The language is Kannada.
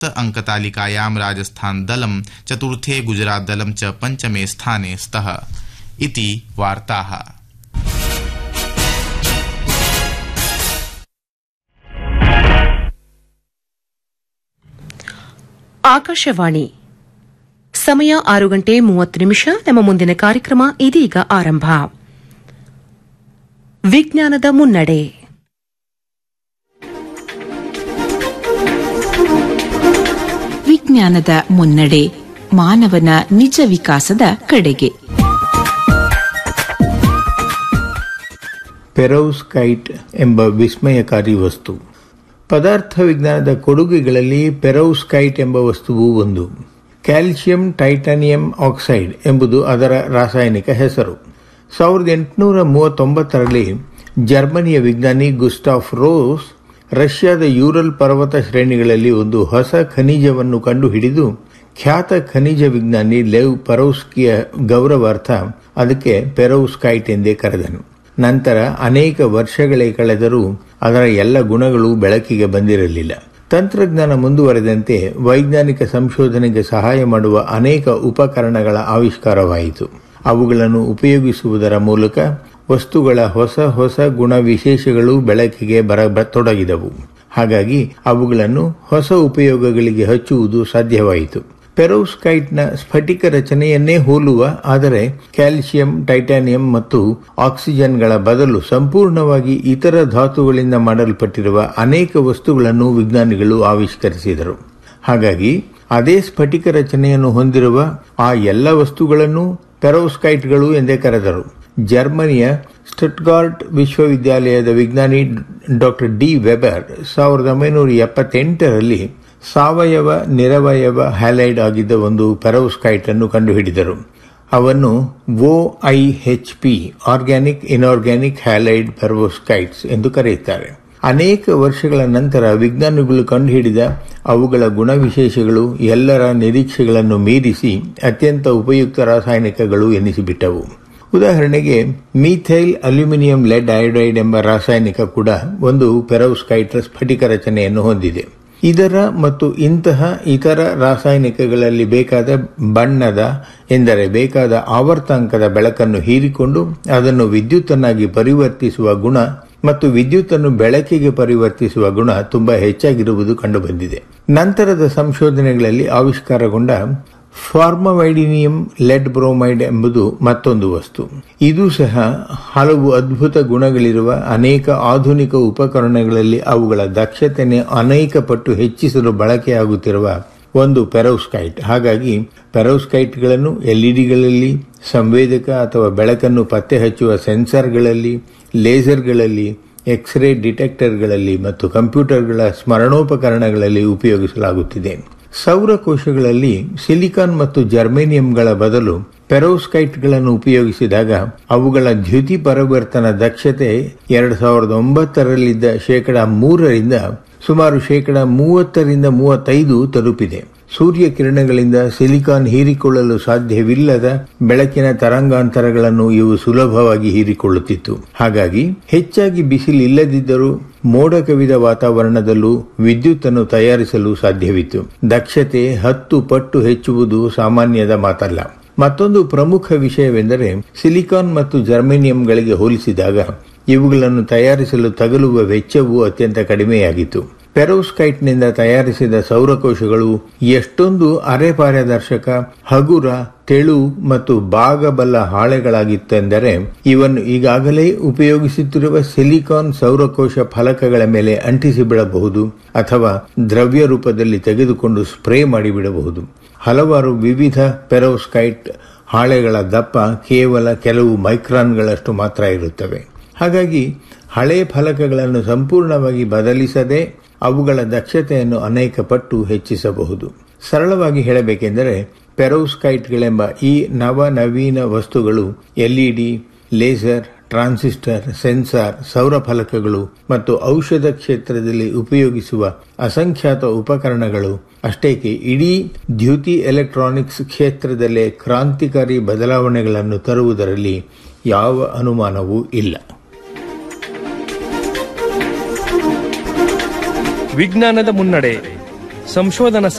अङ्कतालिकायां राजस्थान दलं चतुर्थे गुजरात दलं च पञ्चमे स्थाने स्तः इति वार्ताः ಆಕಾಶವಾಣಿ ಸಮಯ ಆರು ಗಂಟೆ ಮೂವತ್ತು ನಿಮಿಷ ನಮ್ಮ ಮುಂದಿನ ಕಾರ್ಯಕ್ರಮ ಇದೀಗ ಆರಂಭ ವಿಜ್ಞಾನದ ಮುನ್ನಡೆ ವಿಜ್ಞಾನದ ಮುನ್ನಡೆ ಮಾನವನ ನಿಜ ವಿಕಾಸದ ಕಡೆಗೆ ಪೆರೌಸ್ಕೈಟ್ ಎಂಬ ವಿಸ್ಮಯಕಾರಿ ವಸ್ತು ಪದಾರ್ಥ ವಿಜ್ಞಾನದ ಕೊಡುಗೆಗಳಲ್ಲಿ ಪೆರೌಸ್ಕೈಟ್ ಎಂಬ ವಸ್ತುವು ಒಂದು ಕ್ಯಾಲ್ಸಿಯಂ ಟೈಟಾನಿಯಂ ಆಕ್ಸೈಡ್ ಎಂಬುದು ಅದರ ರಾಸಾಯನಿಕ ಹೆಸರು ಸಾವಿರದ ಎಂಟುನೂರ ಮೂವತ್ತೊಂಬತ್ತರಲ್ಲಿ ಜರ್ಮನಿಯ ವಿಜ್ಞಾನಿ ಗುಸ್ಟಾಫ್ ರೋಸ್ ರಷ್ಯಾದ ಯೂರಲ್ ಪರ್ವತ ಶ್ರೇಣಿಗಳಲ್ಲಿ ಒಂದು ಹೊಸ ಖನಿಜವನ್ನು ಕಂಡುಹಿಡಿದು ಖ್ಯಾತ ಖನಿಜ ವಿಜ್ಞಾನಿ ಲೆವ್ ಪರೌಸ್ಕಿಯ ಗೌರವಾರ್ಥ ಅದಕ್ಕೆ ಪೆರೌಸ್ಕೈಟ್ ಎಂದೇ ಕರೆದನು ನಂತರ ಅನೇಕ ವರ್ಷಗಳೇ ಕಳೆದರೂ ಅದರ ಎಲ್ಲ ಗುಣಗಳು ಬೆಳಕಿಗೆ ಬಂದಿರಲಿಲ್ಲ ತಂತ್ರಜ್ಞಾನ ಮುಂದುವರೆದಂತೆ ವೈಜ್ಞಾನಿಕ ಸಂಶೋಧನೆಗೆ ಸಹಾಯ ಮಾಡುವ ಅನೇಕ ಉಪಕರಣಗಳ ಆವಿಷ್ಕಾರವಾಯಿತು ಅವುಗಳನ್ನು ಉಪಯೋಗಿಸುವುದರ ಮೂಲಕ ವಸ್ತುಗಳ ಹೊಸ ಹೊಸ ಗುಣ ವಿಶೇಷಗಳು ಬೆಳಕಿಗೆ ಬರತೊಡಗಿದವು ಹಾಗಾಗಿ ಅವುಗಳನ್ನು ಹೊಸ ಉಪಯೋಗಗಳಿಗೆ ಹಚ್ಚುವುದು ಸಾಧ್ಯವಾಯಿತು ಪೆರೋಸ್ಕೈಟ್ನ ಸ್ಫಟಿಕ ರಚನೆಯನ್ನೇ ಹೋಲುವ ಆದರೆ ಕ್ಯಾಲ್ಸಿಯಂ ಟೈಟಾನಿಯಂ ಮತ್ತು ಆಕ್ಸಿಜನ್ಗಳ ಬದಲು ಸಂಪೂರ್ಣವಾಗಿ ಇತರ ಧಾತುಗಳಿಂದ ಮಾಡಲ್ಪಟ್ಟಿರುವ ಅನೇಕ ವಸ್ತುಗಳನ್ನು ವಿಜ್ಞಾನಿಗಳು ಆವಿಷ್ಕರಿಸಿದರು ಹಾಗಾಗಿ ಅದೇ ಸ್ಫಟಿಕ ರಚನೆಯನ್ನು ಹೊಂದಿರುವ ಆ ಎಲ್ಲ ವಸ್ತುಗಳನ್ನು ಪೆರೋಸ್ಕೈಟ್ಗಳು ಎಂದೇ ಕರೆದರು ಜರ್ಮನಿಯ ಸ್ಟಟ್ಗಾರ್ಟ್ ವಿಶ್ವವಿದ್ಯಾಲಯದ ವಿಜ್ಞಾನಿ ಡಾಕ್ಟರ್ ಡಿ ವೆಬರ್ ಸಾವಿರದ ಒಂಬೈನೂರ ಎಪ್ಪತ್ತೆಂಟರಲ್ಲಿ ಸಾವಯವ ನಿರವಯವ ಹ್ಯಾಲೈಡ್ ಆಗಿದ್ದ ಒಂದು ಪೆರೋಸ್ಕೈಟ್ ಅನ್ನು ಕಂಡುಹಿಡಿದರು ಅವನ್ನು OIH P organic inorganic halide perovskites ಎಂದು ಕರೆಯುತ್ತಾರೆ ಅನೇಕ ವರ್ಷಗಳ ನಂತರ ವಿಜ್ಞಾನಿಗಳು ಕಂಡುಹಿಡಿದ ಅವುಗಳ ಗುಣವಿಶೇಷಗಳು ಎಲ್ಲರ ನಿರೀಕ್ಷೆಗಳನ್ನು ಮೀರಿಸಿ ಅತ್ಯಂತ ಉಪಯುಕ್ತ ರಾಸಾಯನಿಕಗಳು ಎನಿಸಿಬಿಟ್ಟವು ಉದಾಹರಣೆಗೆ ಮೀಥೈಲ್ ಅಲ್ಯೂಮಿನಿಯಂ ಲೆಡ್ ಐಡೈಡ್ ಎಂಬ ರಾಸಾಯನಿಕ ಕೂಡ ಒಂದು ಪೆರೋಸ್ಕೈಟ್ ಸ್ಫಟಿಕ ರಚನೆಯನ್ನು ಹೊಂದಿದೆ ಇದರ ಮತ್ತು ಇಂತಹ ಇತರ ರಾಸಾಯನಿಕಗಳಲ್ಲಿ ಬೇಕಾದ ಬಣ್ಣದ ಎಂದರೆ ಬೇಕಾದ ಆವರ್ತಾಂಕದ ಬೆಳಕನ್ನು ಹೀರಿಕೊಂಡು ಅದನ್ನು ವಿದ್ಯುತ್ತನ್ನಾಗಿ ಪರಿವರ್ತಿಸುವ ಗುಣ ಮತ್ತು ವಿದ್ಯುತ್ತನ್ನು ಬೆಳಕಿಗೆ ಪರಿವರ್ತಿಸುವ ಗುಣ ತುಂಬಾ ಹೆಚ್ಚಾಗಿರುವುದು ಕಂಡುಬಂದಿದೆ ನಂತರದ ಸಂಶೋಧನೆಗಳಲ್ಲಿ ಆವಿಷ್ಕಾರಗೊಂಡ ಫಾರ್ಮವೈಡಿನಿಯಂ ಲೆಡ್ ಬ್ರೋಮೈಡ್ ಎಂಬುದು ಮತ್ತೊಂದು ವಸ್ತು ಇದು ಸಹ ಹಲವು ಅದ್ಭುತ ಗುಣಗಳಿರುವ ಅನೇಕ ಆಧುನಿಕ ಉಪಕರಣಗಳಲ್ಲಿ ಅವುಗಳ ದಕ್ಷತೆಯನ್ನು ಅನೇಕ ಪಟ್ಟು ಹೆಚ್ಚಿಸಲು ಬಳಕೆಯಾಗುತ್ತಿರುವ ಒಂದು ಪೆರೋಸ್ಕೈಟ್ ಹಾಗಾಗಿ ಪೆರೋಸ್ಕೈಟ್ಗಳನ್ನು ಎಲ್ಇಡಿಗಳಲ್ಲಿ ಸಂವೇದಕ ಅಥವಾ ಬೆಳಕನ್ನು ಪತ್ತೆ ಹಚ್ಚುವ ಸೆನ್ಸರ್ಗಳಲ್ಲಿ ಲೇಸರ್ಗಳಲ್ಲಿ ಎಕ್ಸ್ರೇ ಡಿಟೆಕ್ಟರ್ಗಳಲ್ಲಿ ಮತ್ತು ಕಂಪ್ಯೂಟರ್ಗಳ ಸ್ಮರಣೋಪಕರಣಗಳಲ್ಲಿ ಉಪಯೋಗಿಸಲಾಗುತ್ತಿದೆ ಸೌರಕೋಶಗಳಲ್ಲಿ ಸಿಲಿಕಾನ್ ಮತ್ತು ಜರ್ಮೇನಿಯಂಗಳ ಬದಲು ಪೆರೋಸ್ಕೈಟ್ಗಳನ್ನು ಉಪಯೋಗಿಸಿದಾಗ ಅವುಗಳ ದ್ಯುತಿ ಪರಿವರ್ತನ ದಕ್ಷತೆ ಎರಡು ಸಾವಿರದ ಒಂಬತ್ತರಲ್ಲಿದ್ದ ಶೇಕಡ ಮೂರರಿಂದ ಸುಮಾರು ಶೇಕಡ ಮೂವತ್ತರಿಂದ ಮೂವತ್ತೈದು ತಲುಪಿದೆ ಸೂರ್ಯ ಕಿರಣಗಳಿಂದ ಸಿಲಿಕಾನ್ ಹೀರಿಕೊಳ್ಳಲು ಸಾಧ್ಯವಿಲ್ಲದ ಬೆಳಕಿನ ತರಂಗಾಂತರಗಳನ್ನು ಇವು ಸುಲಭವಾಗಿ ಹೀರಿಕೊಳ್ಳುತ್ತಿತ್ತು ಹಾಗಾಗಿ ಹೆಚ್ಚಾಗಿ ಬಿಸಿಲಿಲ್ಲದಿದ್ದರೂ ಮೋಡ ಕವಿದ ವಾತಾವರಣದಲ್ಲೂ ವಿದ್ಯುತ್ ಅನ್ನು ತಯಾರಿಸಲು ಸಾಧ್ಯವಿತ್ತು ದಕ್ಷತೆ ಹತ್ತು ಪಟ್ಟು ಹೆಚ್ಚುವುದು ಸಾಮಾನ್ಯದ ಮಾತಲ್ಲ ಮತ್ತೊಂದು ಪ್ರಮುಖ ವಿಷಯವೆಂದರೆ ಸಿಲಿಕಾನ್ ಮತ್ತು ಜರ್ಮೇನಿಯಂಗಳಿಗೆ ಹೋಲಿಸಿದಾಗ ಇವುಗಳನ್ನು ತಯಾರಿಸಲು ತಗಲುವ ವೆಚ್ಚವು ಅತ್ಯಂತ ಕಡಿಮೆಯಾಗಿತ್ತು ಪೆರೋಸ್ಕೈಟ್ನಿಂದ ತಯಾರಿಸಿದ ಸೌರಕೋಶಗಳು ಎಷ್ಟೊಂದು ಅರೆ ಪಾರದರ್ಶಕ ಹಗುರ ತೆಳು ಮತ್ತು ಬಾಗಬಲ್ಲ ಹಾಳೆಗಳಾಗಿತ್ತೆಂದರೆ ಇವನ್ನು ಈಗಾಗಲೇ ಉಪಯೋಗಿಸುತ್ತಿರುವ ಸಿಲಿಕಾನ್ ಸೌರಕೋಶ ಫಲಕಗಳ ಮೇಲೆ ಅಂಟಿಸಿಬಿಡಬಹುದು ಅಥವಾ ದ್ರವ್ಯ ರೂಪದಲ್ಲಿ ತೆಗೆದುಕೊಂಡು ಸ್ಪ್ರೇ ಮಾಡಿಬಿಡಬಹುದು ಹಲವಾರು ವಿವಿಧ ಪೆರೋಸ್ಕೈಟ್ ಹಾಳೆಗಳ ದಪ್ಪ ಕೇವಲ ಕೆಲವು ಮೈಕ್ರಾನ್ಗಳಷ್ಟು ಮಾತ್ರ ಇರುತ್ತವೆ ಹಾಗಾಗಿ ಹಳೆ ಫಲಕಗಳನ್ನು ಸಂಪೂರ್ಣವಾಗಿ ಬದಲಿಸದೆ ಅವುಗಳ ದಕ್ಷತೆಯನ್ನು ಅನೇಕ ಪಟ್ಟು ಹೆಚ್ಚಿಸಬಹುದು ಸರಳವಾಗಿ ಹೇಳಬೇಕೆಂದರೆ ಪೆರೋಸ್ಕೈಟ್ಗಳೆಂಬ ಈ ನವ ನವೀನ ವಸ್ತುಗಳು ಎಲ್ಇಡಿ ಲೇಸರ್ ಟ್ರಾನ್ಸಿಸ್ಟರ್ ಸೆನ್ಸಾರ್ ಸೌರ ಫಲಕಗಳು ಮತ್ತು ಔಷಧ ಕ್ಷೇತ್ರದಲ್ಲಿ ಉಪಯೋಗಿಸುವ ಅಸಂಖ್ಯಾತ ಉಪಕರಣಗಳು ಅಷ್ಟೇಕೆ ಇಡೀ ದ್ಯುತಿ ಎಲೆಕ್ಟ್ರಾನಿಕ್ಸ್ ಕ್ಷೇತ್ರದಲ್ಲೇ ಕ್ರಾಂತಿಕಾರಿ ಬದಲಾವಣೆಗಳನ್ನು ತರುವುದರಲ್ಲಿ ಯಾವ ಅನುಮಾನವೂ ಇಲ್ಲ ವಿಜ್ಞಾನದ ಮುನ್ನಡೆ ಸಂಶೋಧನಾ